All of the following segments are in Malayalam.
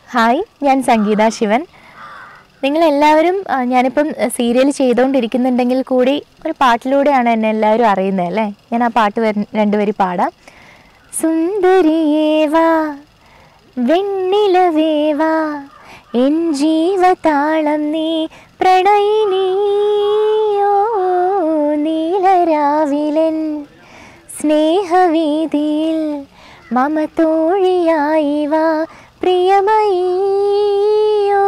ഹായ് ഞാൻ സംഗീത ശിവൻ നിങ്ങളെല്ലാവരും ആ, ഞാനിപ്പം സീരിയൽ ചെയ്തുകൊണ്ടിരിക്കുന്നുണ്ടെങ്കിൽ കൂടി ഒരു പാട്ടിലൂടെയാണ് എന്നെ എല്ലാവരും അറിയുന്നത് അല്ലേ ഞാൻ ആ പാട്ട് വര- രണ്ടുപേരി പാടാം സുന്ദരിയേവാ വെണ്ണിലവേവാ എൻ ജീവതാളം നീ പ്രണയിനിയോ നീലരാവിലൻ സ്നേഹവീതിയിൽ മമ തോഴിയായി വാ പ്രിയമയോ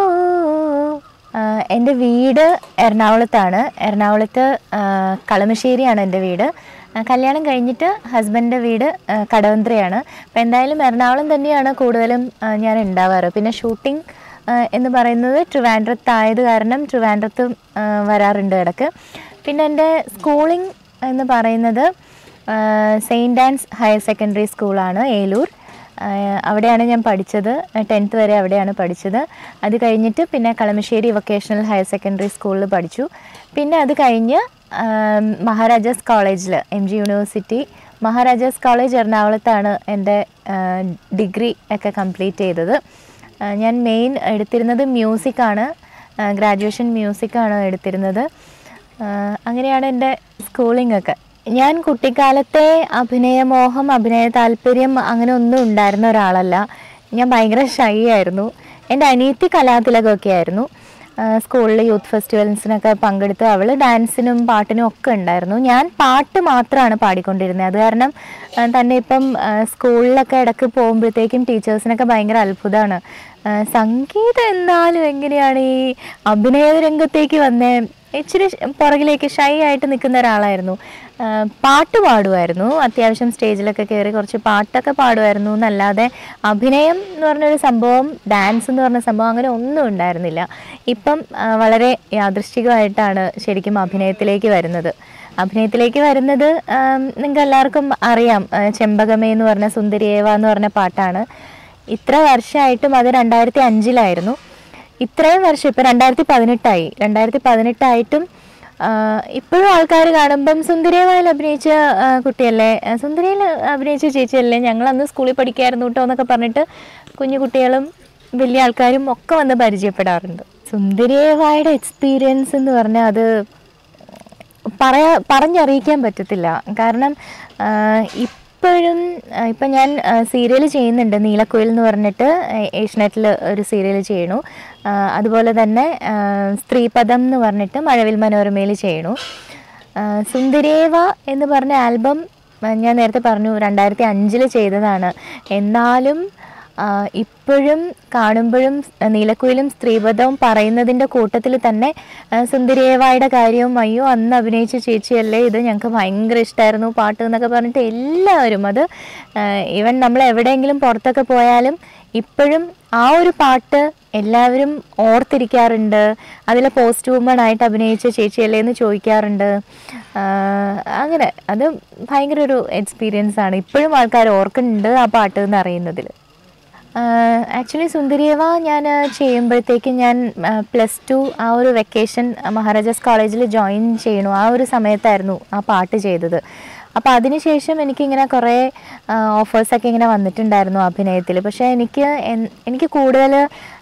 എൻ്റെ വീട് എറണാകുളത്താണ് എറണാകുളത്ത് ആ, കളമശ്ശേരിയാണ് എൻ്റെ വീട് ആ, കല്യാണം കഴിഞ്ഞിട്ട് ഹസ്ബൻഡിൻ്റെ വീട് ആ, കടവന്ത്രയാണ് അപ്പോൾ എന്തായാലും എറണാകുളം തന്നെയാണ് കൂടുതലും ആ, ഞാൻ ഉണ്ടാവാറ് പിന്നെ ഷൂട്ടിംഗ് എന്ന് പറയുന്നത് ട്രിവാൻഡ്രത്തായത് കാരണം ട്രിവാൻഡ്രത്തും ആ, വരാറുണ്ട് ഇടയ്ക്ക് പിന്നെ എൻ്റെ സ്കൂളിംഗ് എന്ന് പറയുന്നത് സെയിൻറ്റ് ആൻസ് ഹയർ സെക്കൻഡറി സ്കൂളാണ് ഏലൂർ ആഹ് അവിടെയാണ് ഞാൻ പഠിച്ചത് ടെൻത്ത് വരെ അവിടെയാണ് പഠിച്ചത് അത് കഴിഞ്ഞിട്ട് പിന്നെ കളമശ്ശേരി വൊക്കേഷണൽ ഹയർ സെക്കൻഡറി സ്കൂളിൽ പഠിച്ചു പിന്നെ അത് കഴിഞ്ഞ് ആം, മഹാരാജാസ് കോളേജിൽ M G university Maharaja's college എറണാകുളത്താണ് എൻ്റെ ഡിഗ്രി ഒക്കെ കംപ്ലീറ്റ് ചെയ്തത് ആഹ് ഞാൻ മെയിൻ എടുത്തിരുന്നത് മ്യൂസിക്കാണ് ഗ്രാജുവേഷൻ മ്യൂസിക്കാണ് എടുത്തിരുന്നത് ആഹ് അങ്ങനെയാണ് എൻ്റെ സ്കൂളിംഗ് ഒക്കെ ഞാൻ കുട്ടിക്കാലത്തെ അഭിനയമോഹം അഭിനയ താല്പര്യം അങ്ങനെ ഒന്നും ഉണ്ടായിരുന്ന ഒരാളല്ല ഞാൻ ഭയങ്കര ഷൈ ആയിരുന്നു എൻ്റെ അനിയത്തി കലാതിലകമൊക്കെ ആയിരുന്നു സ്കൂളിൽ യൂത്ത് ഫെസ്റ്റിവൽസിനൊക്കെ പങ്കെടുത്ത് അവൾ ഡാൻസിനും പാട്ടിനും ഒക്കെ ഉണ്ടായിരുന്നു ഞാൻ പാട്ട് മാത്രമാണ് പാടിക്കൊണ്ടിരുന്നത് അത് കാരണം ആ, തന്നെ ഇപ്പം ആ, സ്കൂളിലൊക്കെ ഇടയ്ക്ക് പോകുമ്പോഴത്തേക്കും ടീച്ചേഴ്സിനൊക്കെ ഭയങ്കര അത്ഭുതമാണ് സംഗീതം എന്നാലും എങ്ങനെയാണ് ഈ അഭിനയ രംഗത്തേക്ക് വന്നേ ഇച്ചിരി ഷ് പുറകിലേക്ക് ഷൈ ആയിട്ട് നിൽക്കുന്ന ഒരാളായിരുന്നു ആ, പാട്ട് പാടുമായിരുന്നു അത്യാവശ്യം സ്റ്റേജിലൊക്കെ കയറി കുറച്ച് പാട്ടൊക്കെ പാടുമായിരുന്നു എന്നല്ലാതെ അഭിനയം എന്ന് പറഞ്ഞൊരു സംഭവം ഡാൻസ് എന്ന് പറഞ്ഞ സംഭവം അങ്ങനെ ഒന്നും ഉണ്ടായിരുന്നില്ല ഇപ്പം ആ, വളരെ യാദൃശ്ചികമായിട്ടാണ് ശരിക്കും അഭിനയത്തിലേക്ക് വരുന്നത് അഭിനയത്തിലേക്ക് വരുന്നത് നിങ്ങൾക്ക് എല്ലാവർക്കും അറിയാം ആ, ചെമ്പകമേ എന്ന് പറഞ്ഞ സുന്ദരിയേവ എന്ന് പറഞ്ഞ പാട്ടാണ് ഇത്ര വർഷമായിട്ടും അത് രണ്ടായിരത്തി അഞ്ചിലായിരുന്നു ഇത്രയും വർഷം ഇപ്പം രണ്ടായിരത്തി പതിനെട്ടായി രണ്ടായിരത്തി പതിനെട്ടായിട്ടും ഇപ്പോഴും ആൾക്കാർ കാണുമ്പം സുന്ദരിയമായിൽ അഭിനയിച്ച ആ, കുട്ടിയല്ലേ ആ, സുന്ദരിയിൽ അഭിനയിച്ച ചേച്ചിയല്ലേ ഞങ്ങൾ അന്ന് സ്കൂളിൽ പഠിക്കായിരുന്നു കേട്ടോ എന്നൊക്കെ പറഞ്ഞിട്ട് കുഞ്ഞു കുട്ടികളും വലിയ ആൾക്കാരും ഒക്കെ വന്ന് പരിചയപ്പെടാറുണ്ട് സുന്ദരിയവായുടെ എക്സ്പീരിയൻസ് എന്ന് പറഞ്ഞാൽ അത് പറയാ പറഞ്ഞറിയിക്കാൻ പറ്റത്തില്ല കാരണം ഇപ്പോഴും ഇപ്പം ഞാൻ സീരിയൽ ചെയ്യുന്നുണ്ട് നീലക്കുയിൽ എന്ന് പറഞ്ഞിട്ട് ഏഷ്യനെറ്റിൽ ഒരു സീരിയൽ ചെയ്യണു ആ, അതുപോലെ തന്നെ ആ, സ്ത്രീപദം എന്ന് പറഞ്ഞിട്ട് മഴവിൽ മനോരമയിൽ ചെയ്യണു ആ, സുന്ദരേവ എന്ന് പറഞ്ഞ ആൽബം ആ, ഞാൻ നേരത്തെ പറഞ്ഞു രണ്ടായിരത്തി അഞ്ചിൽ ചെയ്തതാണ് എന്നാലും ആ, ഇപ്പോഴും കാണുമ്പോഴും നീലക്കുയിലും സ്ത്രീപദവും പറയുന്നതിൻ്റെ കൂട്ടത്തിൽ തന്നെ ആ, സുന്ദരിയേവായുടെ കാര്യവും അയ്യോ അന്ന് അഭിനയിച്ച ചേച്ചിയല്ലേ ഇത് ഞങ്ങൾക്ക് ഭയങ്കര ഇഷ്ടമായിരുന്നു പാട്ട് എന്നൊക്കെ പറഞ്ഞിട്ട് എല്ലാവരും അത് ഈവൻ നമ്മൾ എവിടെയെങ്കിലും പുറത്തൊക്കെ പോയാലും ഇപ്പോഴും ആ ഒരു പാട്ട് എല്ലാവരും ഓർത്തിരിക്കാറുണ്ട് അതിലെ പോസ്റ്റ് വുമൺ ആയിട്ട് അഭിനയിച്ച ചേച്ചിയല്ലേ എന്ന് ചോദിക്കാറുണ്ട് ആ, അങ്ങനെ അത് ഭയങ്കര ഒരു എക്സ്പീരിയൻസ് ആണ് ഇപ്പോഴും ആൾക്കാർ ഓർക്കുന്നുണ്ട് ആ പാട്ട് എന്ന് അറിയുന്നതിൽ ആക്ച്വലി സുന്ദരിയവ ഞാൻ ചെയ്യുമ്പോഴത്തേക്കും ഞാൻ പ്ലസ് ടു ആ ഒരു വെക്കേഷൻ മഹാരാജാസ് കോളേജിൽ ജോയിൻ ചെയ്യണു ആ ഒരു സമയത്തായിരുന്നു ആ പാട്ട് ചെയ്തത് അപ്പോൾ അതിനുശേഷം എനിക്കിങ്ങനെ കുറേ ഓഫേഴ്സൊക്കെ ഇങ്ങനെ വന്നിട്ടുണ്ടായിരുന്നു അഭിനയത്തിൽ പക്ഷേ എനിക്ക് എൻ- എനിക്ക് കൂടുതൽ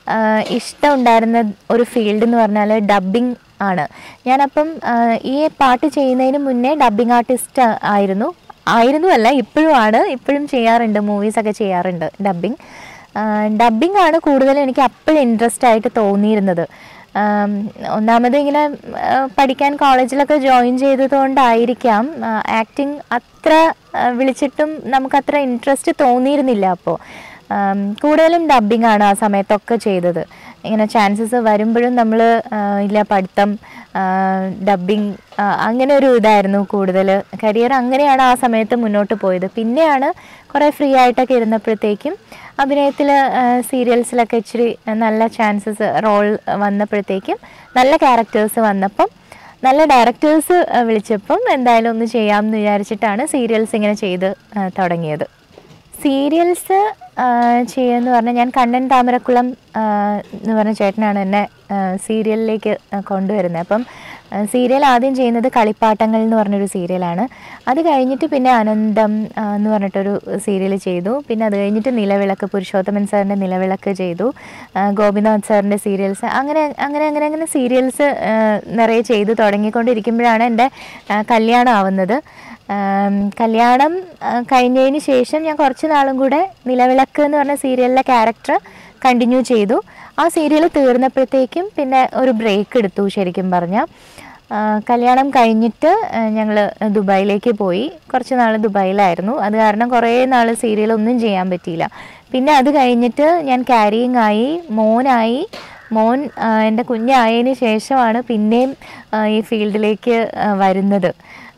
ഇഷ്ടം ഉണ്ടായിരുന്ന ഒരു ഫീൽഡ് എന്ന് പറഞ്ഞാൽ ഡബ്ബിംഗ് ആണ് ഞാനപ്പം ആ, ഈ പാട്ട് ചെയ്യുന്നതിന് മുന്നേ ഡബ്ബിംഗ് ആർട്ടിസ്റ്റ് ആയിരുന്നു ആയിരുന്നു അല്ല ഇപ്പോഴും ആണ് ഇപ്പോഴും ചെയ്യാറുണ്ട് മൂവീസൊക്കെ ചെയ്യാറുണ്ട് ഡബ്ബിംഗ് ഡബ്ബിംഗ് ആണ് കൂടുതലും എനിക്ക് അപ്പോഴും ഇൻട്രസ്റ്റ് ആയിട്ട് തോന്നിയിരുന്നത് ആം, ഒന്നാമത് ഇങ്ങനെ ആ, പഠിക്കാൻ കോളേജിലൊക്കെ ജോയിൻ ചെയ്തതുകൊണ്ടായിരിക്കാം ആക്ടിങ് അത്ര ആ, വിളിച്ചിട്ടും നമുക്കത്ര ഇൻട്രസ്റ്റ് തോന്നിയിരുന്നില്ല അപ്പോൾ കൂടുതലും ഡബ്ബിംഗ് ആണ് ആ സമയത്തൊക്കെ ചെയ്തത് ഇങ്ങനെ ചാൻസസ് വരുമ്പോഴും നമ്മൾ ഇല്ല പഠിത്തം ഡബ്ബിംഗ് അങ്ങനെ ഒരു ഇതായിരുന്നു കൂടുതൽ കരിയർ അങ്ങനെയാണ് ആ സമയത്ത് മുന്നോട്ട് പോയത് പിന്നെയാണ് കുറേ ഫ്രീ ആയിട്ടൊക്കെ ഇരുന്നപ്പോഴത്തേക്കും അഭിനയത്തിൽ സീരിയൽസിലൊക്കെ ഇച്ചിരി നല്ല ചാൻസസ് റോൾ വന്നപ്പോഴത്തേക്കും നല്ല ക്യാരക്ടേഴ്സ് വന്നപ്പം നല്ല ഡയറക്ടേഴ്സ് വിളിച്ചപ്പം എന്തായാലും ഒന്ന് ചെയ്യാമെന്ന് വിചാരിച്ചിട്ടാണ് സീരിയൽസ് ഇങ്ങനെ ചെയ്ത് ആ, തുടങ്ങിയത് സീരിയൽസ് ചെയ്യുമെന്ന് പറഞ്ഞാൽ ഞാൻ കണ്ണൻ താമരക്കുളം ആ, എന്ന് പറഞ്ഞ ചേട്ടനാണ് എന്നെ സീരിയലിലേക്ക് കൊണ്ടുവരുന്നത് അപ്പം സീരിയൽ ആദ്യം ചെയ്യുന്നത് കളിപ്പാട്ടങ്ങൾ എന്ന് പറഞ്ഞൊരു സീരിയലാണ് അത് കഴിഞ്ഞിട്ട് പിന്നെ അനന്തം ആ, എന്ന് പറഞ്ഞിട്ടൊരു സീരിയൽ ചെയ്തു പിന്നെ അത് കഴിഞ്ഞിട്ട് നിലവിളക്ക് പുരുഷോത്തമൻ സാറിൻ്റെ നിലവിളക്ക് ചെയ്തു ആ, ഗോപിനാഥ് സാറിൻ്റെ സീരിയൽസ് അങ്ങനെ അങ്ങനെ അങ്ങനെ അങ്ങനെ സീരിയൽസ് നിറയെ ചെയ്തു തുടങ്ങിക്കൊണ്ടിരിക്കുമ്പോഴാണ് എൻ്റെ ആ, കല്യാണം ആവുന്നത് ആം, കല്യാണം ആ, കഴിഞ്ഞതിന് ശേഷം ഞാൻ കുറച്ച് നാളും കൂടെ നിലവിളക്ക് എന്ന് പറഞ്ഞ സീരിയലിലെ ക്യാരക്ടർ കണ്ടിന്യൂ ചെയ്തു ആ സീരിയൽ തീർന്നപ്പോഴത്തേക്കും പിന്നെ ഒരു ബ്രേക്ക് എടുത്തു ശരിക്കും പറഞ്ഞാൽ കല്യാണം കഴിഞ്ഞിട്ട് ഞങ്ങൾ ദുബായിലേക്ക് പോയി കുറച്ച് നാൾ ദുബായിലായിരുന്നു അത് കാരണം കുറേ നാൾ സീരിയലൊന്നും ചെയ്യാൻ പറ്റിയില്ല പിന്നെ അത് കഴിഞ്ഞിട്ട് ഞാൻ ക്യാരിയിങ് ആയി മോനായി മോൻ ആ, എൻ്റെ കുഞ്ഞായതിന് ശേഷമാണ് പിന്നെയും ആ, ഈ ഫീൽഡിലേക്ക് ആ, വരുന്നത്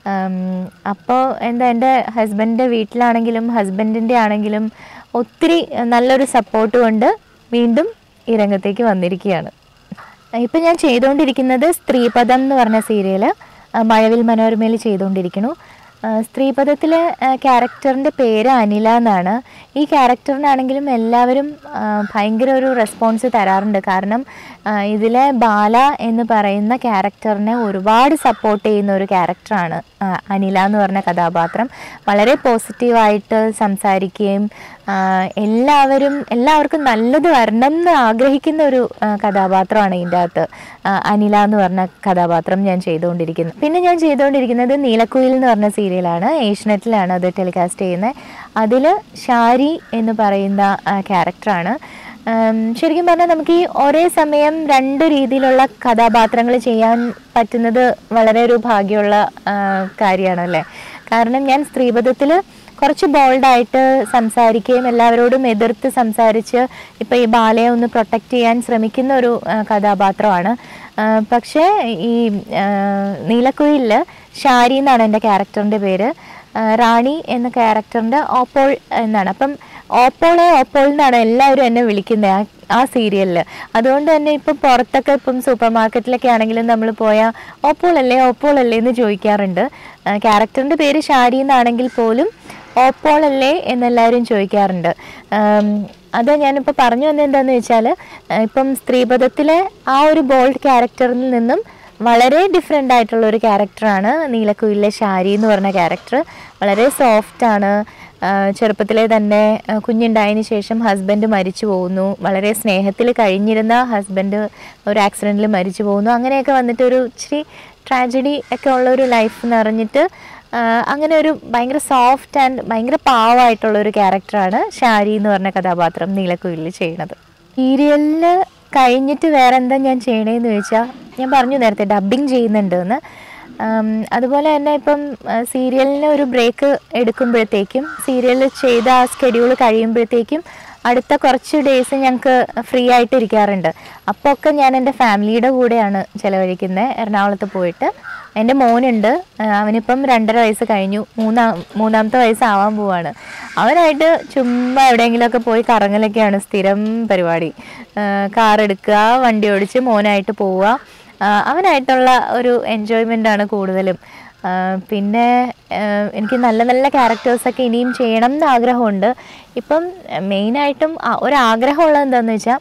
അപ്പോൾ എന്താ എൻ്റെ ഹസ്ബൻഡിൻ്റെ വീട്ടിലാണെങ്കിലും ഹസ്ബൻഡിൻ്റെ ആണെങ്കിലും ഒത്തിരി നല്ലൊരു സപ്പോർട്ട് കൊണ്ട് വീണ്ടും ഈ രംഗത്തേക്ക് വന്നിരിക്കുകയാണ് ഇപ്പം ഞാൻ ചെയ്തുകൊണ്ടിരിക്കുന്നത് സ്ത്രീപദം എന്ന് പറഞ്ഞ സീരിയൽ മഴവിൽ മനോരമയിൽ ചെയ്തുകൊണ്ടിരിക്കുന്നു ആ, സ്ത്രീപദത്തിലെ ക്യാരക്ടറിൻ്റെ പേര് അനില എന്നാണ് ഈ ക്യാരക്ടറിനാണെങ്കിലും എല്ലാവരും ആ, ഭയങ്കര ഒരു റെസ്പോൺസ് തരാറുണ്ട് കാരണം ആ, ഇതിലെ ബാല എന്ന് പറയുന്ന ക്യാരക്ടറിനെ ഒരുപാട് സപ്പോർട്ട് ചെയ്യുന്ന ഒരു ക്യാരക്ടറാണ് ആ, അനില എന്ന് പറഞ്ഞ കഥാപാത്രം വളരെ പോസിറ്റീവായിട്ട് സംസാരിക്കുകയും ആ, എല്ലാവരും എല്ലാവർക്കും നല്ലത് വരണം എന്ന് ആഗ്രഹിക്കുന്ന ഒരു ആ, കഥാപാത്രമാണ് ഇതിൻ്റെ അകത്ത് ആ, അനില എന്ന് പറഞ്ഞ കഥാപാത്രം ഞാൻ ചെയ്തുകൊണ്ടിരിക്കുന്നത് പിന്നെ ഞാൻ ചെയ്തുകൊണ്ടിരിക്കുന്നത് നീലക്കുയിൽ എന്ന് പറഞ്ഞ സീരിയലാണ് ഏഷ്യനെറ്റിലാണ് അത് ടെലികാസ്റ്റ് ചെയ്യുന്നത് അതിൽ ഷാരി എന്ന് പറയുന്ന ആ, ക്യാരക്ടറാണ് ഉം, ശരിക്കും പറഞ്ഞാൽ നമുക്ക് ഈ ഒരേ സമയം രണ്ട് രീതിയിലുള്ള കഥാപാത്രങ്ങൾ ചെയ്യാൻ പറ്റുന്നത് വളരെ ഒരു ഭാഗ്യമുള്ള കാര്യമാണല്ലേ കാരണം ഞാൻ സ്ത്രീപഥത്തിൽ കുറച്ച് ബോൾഡായിട്ട് സംസാരിക്കുകയും എല്ലാവരോടും എതിർത്ത് സംസാരിച്ച് ഇപ്പോൾ ഈ ബാലയെ ഒന്ന് പ്രൊട്ടക്റ്റ് ചെയ്യാൻ ശ്രമിക്കുന്ന ഒരു ആ, കഥാപാത്രമാണ് ആ, പക്ഷേ ഈ ആ, നീലക്കുയിലിൽ ഷാരി എന്നാണ് എൻ്റെ ക്യാരക്ടറിൻ്റെ പേര് ആ, റാണി എന്ന ക്യാരക്ടറിൻ്റെ ഓപ്പോൾ എന്നാണ് അപ്പം ഓപ്പോളെ ഓപ്പോൾ എന്നാണ് എല്ലാവരും എന്നെ വിളിക്കുന്നത് ആ ആ സീരിയലിൽ അതുകൊണ്ട് തന്നെ ഇപ്പം പുറത്തൊക്കെ ഇപ്പം സൂപ്പർ മാർക്കറ്റിലൊക്കെ ആണെങ്കിലും നമ്മൾ പോയാൽ ഓപ്പോളല്ലേ ഓപ്പോളല്ലേ എന്ന് ചോദിക്കാറുണ്ട് ആ, ക്യാരക്ടറിൻ്റെ പേര് ഷാരി എന്നാണെങ്കിൽ പോലും ഓപ്പോളല്ലേ എന്നെല്ലാവരും ചോദിക്കാറുണ്ട് ആം, അത് ഞാനിപ്പോൾ പറഞ്ഞു വന്നത് എന്താണെന്ന് വെച്ചാൽ ഇപ്പം സ്ത്രീപഥത്തിലെ ആ ഒരു ബോൾഡ് ക്യാരക്ടറിൽ നിന്നും വളരെ ഡിഫറെൻ്റ് ആയിട്ടുള്ള ഒരു ക്യാരക്ടറാണ് നീലക്കുയിലെ ഷാരി എന്ന് പറഞ്ഞ ക്യാരക്ടർ വളരെ സോഫ്റ്റാണ് ചെറുപ്പത്തിലെ തന്നെ ആ, കുഞ്ഞുണ്ടായതിന് ശേഷം ഹസ്ബൻഡ് മരിച്ചു പോകുന്നു വളരെ സ്നേഹത്തിൽ കഴിഞ്ഞിരുന്ന ഹസ്ബൻഡ് ഒരു ആക്സിഡൻറ്റിൽ മരിച്ചു പോകുന്നു അങ്ങനെയൊക്കെ വന്നിട്ട് ഒരു ഇച്ചിരി ട്രാജഡി ഒക്കെ ഉള്ള ഒരു ലൈഫ് നിറഞ്ഞിട്ട് ആ, അങ്ങനെ ഒരു ഭയങ്കര സോഫ്റ്റ് ആൻഡ് ഭയങ്കര പാവമായിട്ടുള്ള ഒരു ക്യാരക്ടറാണ് ഷാരി എന്ന് പറഞ്ഞ കഥാപാത്രം നീലക്കുയിലിൽ ചെയ്യുന്നത് സീരിയലിൽ കഴിഞ്ഞിട്ട് വേറെ എന്താ ഞാൻ ചെയ്യണേന്ന് ചോദിച്ചാൽ ഞാൻ പറഞ്ഞു നേരത്തെ ഡബ്ബിങ് ചെയ്യുന്നുണ്ട് എന്ന് ആം, അതുപോലെ തന്നെ ഇപ്പം സീരിയലിന് ഒരു ബ്രേക്ക് എടുക്കുമ്പോഴത്തേക്കും സീരിയൽ ചെയ്ത ആ സ്കെഡ്യൂൾ കഴിയുമ്പോഴത്തേക്കും അടുത്ത കുറച്ച് ഡേയ്സ് ഞങ്ങൾക്ക് ഫ്രീ ആയിട്ട് ഇരിക്കാറുണ്ട് അപ്പോൾ ഒക്കെ ഞാൻ എൻ്റെ ഫാമിലിയുടെ കൂടെയാണ് ചിലവഴിക്കുന്നത് എറണാകുളത്ത് പോയിട്ട് എൻ്റെ മോനുണ്ട് ആ, അവനിപ്പം രണ്ടര വയസ്സ് കഴിഞ്ഞു മൂന്നാം മൂന്നാമത്തെ വയസ്സാവാൻ പോവാണ് അവനായിട്ട് ചുമ്മാ എവിടെയെങ്കിലുമൊക്കെ പോയി കറങ്ങലൊക്കെയാണ് സ്ഥിരം പരിപാടി കാർ എടുക്കുക വണ്ടി ഓടിച്ച് മോനായിട്ട് പോവുക ആ, അവനായിട്ടുള്ള ഒരു എൻജോയ്മെൻ്റ് ആണ് കൂടുതലും ആ, പിന്നെ ആ, എനിക്ക് നല്ല നല്ല ക്യാരക്ടേഴ്സൊക്കെ ഇനിയും ചെയ്യണം എന്ന് ആഗ്രഹമുണ്ട് ഇപ്പം മെയിനായിട്ടും ഒരാഗ്രഹമുള്ളത് എന്താണെന്ന് വെച്ചാൽ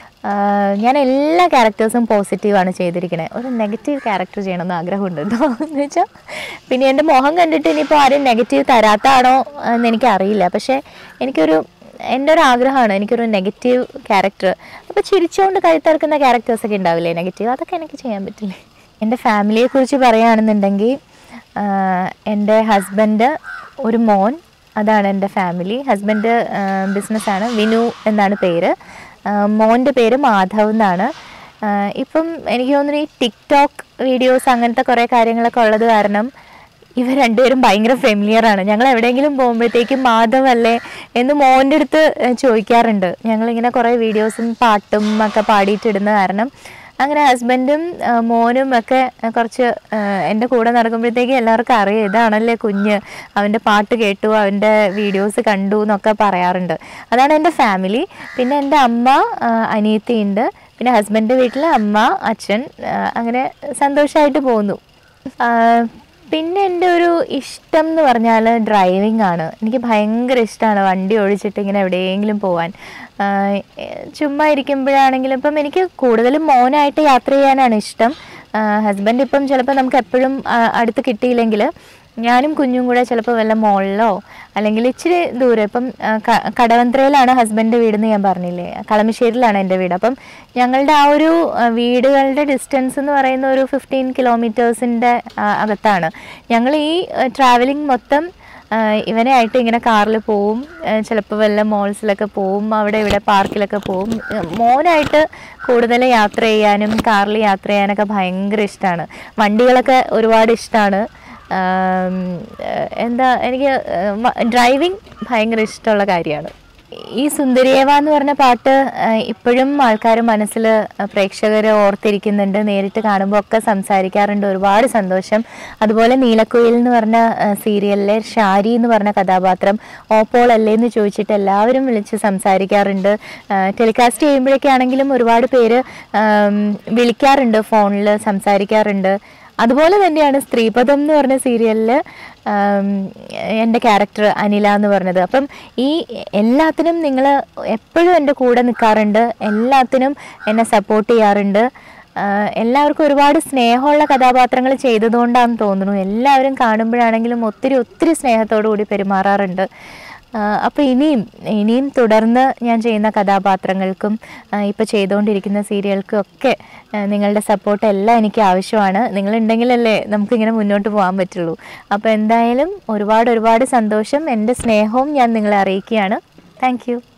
ആഹ് ഞാൻ എല്ലാ ക്യാരക്ടേഴ്സും പോസിറ്റീവാണ് ചെയ്തിരിക്കുന്നത് ഒരു നെഗറ്റീവ് ക്യാരക്ടർ ചെയ്യണമെന്ന് ആഗ്രഹമുണ്ട് കേട്ടോ എന്ന് വെച്ചാൽ പിന്നെ എൻ്റെ മുഖം കണ്ടിട്ട് ഇനിയിപ്പോൾ ആരും നെഗറ്റീവ് തരാത്താണോ എന്ന് എനിക്കറിയില്ല പക്ഷേ എനിക്കൊരു എൻ്റെ ഒരു ആഗ്രഹമാണ് എനിക്കൊരു നെഗറ്റീവ് ക്യാരക്ടർ അപ്പോൾ ചിരിച്ചുകൊണ്ട് കഴുത്തിറക്കുന്ന ക്യാരക്ടേഴ്സൊക്കെ ഉണ്ടാവില്ലേ നെഗറ്റീവ് അതൊക്കെ എനിക്ക് ചെയ്യാൻ പറ്റില്ലേ എൻ്റെ ഫാമിലിയെക്കുറിച്ച് പറയുകയാണെന്നുണ്ടെങ്കിൽ ആഹ് എൻ്റെ ഹസ്ബൻഡ് ഒരു മോൻ അതാണ് എൻ്റെ ഫാമിലി ഹസ്ബൻഡ് ബിസിനസ്സാണ് വിനു എന്നാണ് പേര് ആഹ് മോൻ്റെ പേര് മാധവ് എന്നാണ് ആഹ് ഇപ്പം എനിക്ക് തോന്നുന്നു ഈ ടിക്ടോക്ക് വീഡിയോസ് അങ്ങനത്തെ കുറേ കാര്യങ്ങളൊക്കെ ഉള്ളത് കാരണം ഇവർ രണ്ടുപേരും ഭയങ്കര ഫെമിലിയർ ആണ് ഞങ്ങൾ എവിടെയെങ്കിലും പോകുമ്പോഴത്തേക്കും മാധവ് അല്ലേ എന്ന് മോൻ്റെ അടുത്ത് ഏഹ് ചോദിക്കാറുണ്ട് ഞങ്ങളിങ്ങനെ കുറേ വീഡിയോസും പാട്ടും ഒക്കെ പാടിയിട്ടിടുന്ന കാരണം അങ്ങനെ ഹസ്ബൻഡും ആ, മോനും ഒക്കെ കുറച്ച് ആ, എൻ്റെ കൂടെ നടക്കുമ്പോഴത്തേക്കും എല്ലാവർക്കും അറിയാം ഇതാണല്ലേ കുഞ്ഞ് അവൻ്റെ പാട്ട് കേട്ടു അവൻ്റെ വീഡിയോസ് കണ്ടു എന്നൊക്കെ പറയാറുണ്ട് അതാണ് എൻ്റെ ഫാമിലി പിന്നെ എൻ്റെ അമ്മ ആ, അനിയത്തിയുണ്ട് പിന്നെ ഹസ്ബൻഡിൻ്റെ വീട്ടിൽ അമ്മ അച്ഛൻ ആ, അങ്ങനെ സന്തോഷമായിട്ട് പോകുന്നു ആ, പിന്നെ എൻ്റെ ഒരു ഇഷ്ടം എന്ന് പറഞ്ഞാൽ ഡ്രൈവിംഗ് ആണ് എനിക്ക് ഭയങ്കര ഇഷ്ടമാണ് വണ്ടി ഓടിച്ചിട്ട് ഇങ്ങനെ എവിടെയെങ്കിലും പോകാൻ ആഹ് എ- ചുമ്മാ ഇരിക്കുമ്പോഴാണെങ്കിലും ഇപ്പം എനിക്ക് കൂടുതലും മോനായിട്ട് യാത്ര ചെയ്യാനാണ് ഇഷ്ടം ഹസ്ബൻഡ് ഇപ്പം ചിലപ്പോൾ നമുക്ക് എപ്പോഴും ആ, അടുത്ത് കിട്ടിയില്ലെങ്കിൽ ഞാനും കുഞ്ഞും കൂടെ ചിലപ്പോൾ വല്ല മോളിലോ അല്ലെങ്കിൽ ഇച്ചിരി ദൂരം ഇപ്പം ആ, ക- കടവന്ത്രയിലാണ് ഹസ്ബൻഡ് വീടെന്ന് ഞാൻ പറഞ്ഞില്ലേ കളമശ്ശേരിയിലാണ് എൻ്റെ വീട് അപ്പം ഞങ്ങളുടെ ആ ഒരു ആ, വീടുകളുടെ ഡിസ്റ്റൻസ് എന്ന് പറയുന്ന ഒരു ഫിഫ്റ്റീൻ കിലോമീറ്റേഴ്സിൻ്റെ അകത്താണ് ഞങ്ങൾ ഈ ട്രാവലിംഗ് മൊത്തം ആ, ഇവനെ ആയിട്ട് ഇങ്ങനെ കാറിൽ പോവും ചിലപ്പോൾ വല്ല മോൾസിലൊക്കെ പോവും അവിടെ ഇവിടെ പാർക്കിലൊക്കെ പോവും ഏ, മോനായിട്ട് കൂടുതൽ യാത്ര ചെയ്യാനും കാറിൽ യാത്ര ചെയ്യാനൊക്കെ ഭയങ്കര ഇഷ്ടമാണ് വണ്ടികളൊക്കെ ഒരുപാട് ഇഷ്ടമാണ് ആം, ഏഹ് എന്താ എനിക്ക് ഡ്രൈവിംഗ് ഭയങ്കര ഇഷ്ടമുള്ള കാര്യമാണ് ഈ സുന്ദരിയേവ എന്ന് പറഞ്ഞ പാട്ട് ഏഹ് ഇപ്പോഴും ആൾക്കാർ മനസ്സിൽ പ്രേക്ഷകർ ഓർത്തിരിക്കുന്നുണ്ട് നേരിട്ട് കാണുമ്പോൾ ഒക്കെ സംസാരിക്കാറുണ്ട് ഒരുപാട് സന്തോഷം അതുപോലെ നീലക്കുയിൽ എന്ന് പറഞ്ഞ സീരിയലിലെ ഷാരി എന്ന് പറഞ്ഞ കഥാപാത്രം ഓപ്പോൾ അല്ലേ എന്ന് ചോദിച്ചിട്ട് എല്ലാവരും വിളിച്ച് സംസാരിക്കാറുണ്ട് ടെലികാസ്റ്റ് ചെയ്യുമ്പോഴൊക്കെയാണെങ്കിലും ഒരുപാട് പേര് ആം, വിളിക്കാറുണ്ട് ഫോണിൽ സംസാരിക്കാറുണ്ട് അതുപോലെ തന്നെയാണ് സ്ത്രീപദം എന്ന് പറഞ്ഞ സീരിയലിൽ എൻ്റെ ക്യാരക്ടർ അനില എന്ന് പറഞ്ഞത് അപ്പം ഈ എല്ലാത്തിനും നിങ്ങൾ എപ്പോഴും എൻ്റെ കൂടെ നിൽക്കാറുണ്ട് എല്ലാത്തിനും എന്നെ സപ്പോർട്ട് ചെയ്യാറുണ്ട് ആഹ് എല്ലാവർക്കും ഒരുപാട് സ്നേഹമുള്ള കഥാപാത്രങ്ങൾ ചെയ്തതുകൊണ്ടാണെന്ന് തോന്നുന്നു എല്ലാവരും കാണുമ്പോഴാണെങ്കിലും ഒത്തിരി ഒത്തിരി സ്നേഹത്തോടു കൂടി പെരുമാറാറുണ്ട് അപ്പോൾ ഇനിയും ഇനിയും തുടർന്ന് ഞാൻ ചെയ്യുന്ന കഥാപാത്രങ്ങൾക്കും ഇപ്പോൾ ചെയ്തുകൊണ്ടിരിക്കുന്ന സീരിയൽക്കും ഒക്കെ ആ, നിങ്ങളുടെ സപ്പോർട്ട് എല്ലാം എനിക്ക് ആവശ്യമാണ് നിങ്ങളുണ്ടെങ്കിലല്ലേ നമുക്കിങ്ങനെ മുന്നോട്ട് പോകാൻ പറ്റുള്ളൂ അപ്പോൾ എന്തായാലും ഒരുപാട് ഒരുപാട് സന്തോഷം എൻ്റെ സ്നേഹവും ഞാൻ നിങ്ങളെ അറിയിക്കുകയാണ് താങ്ക് യു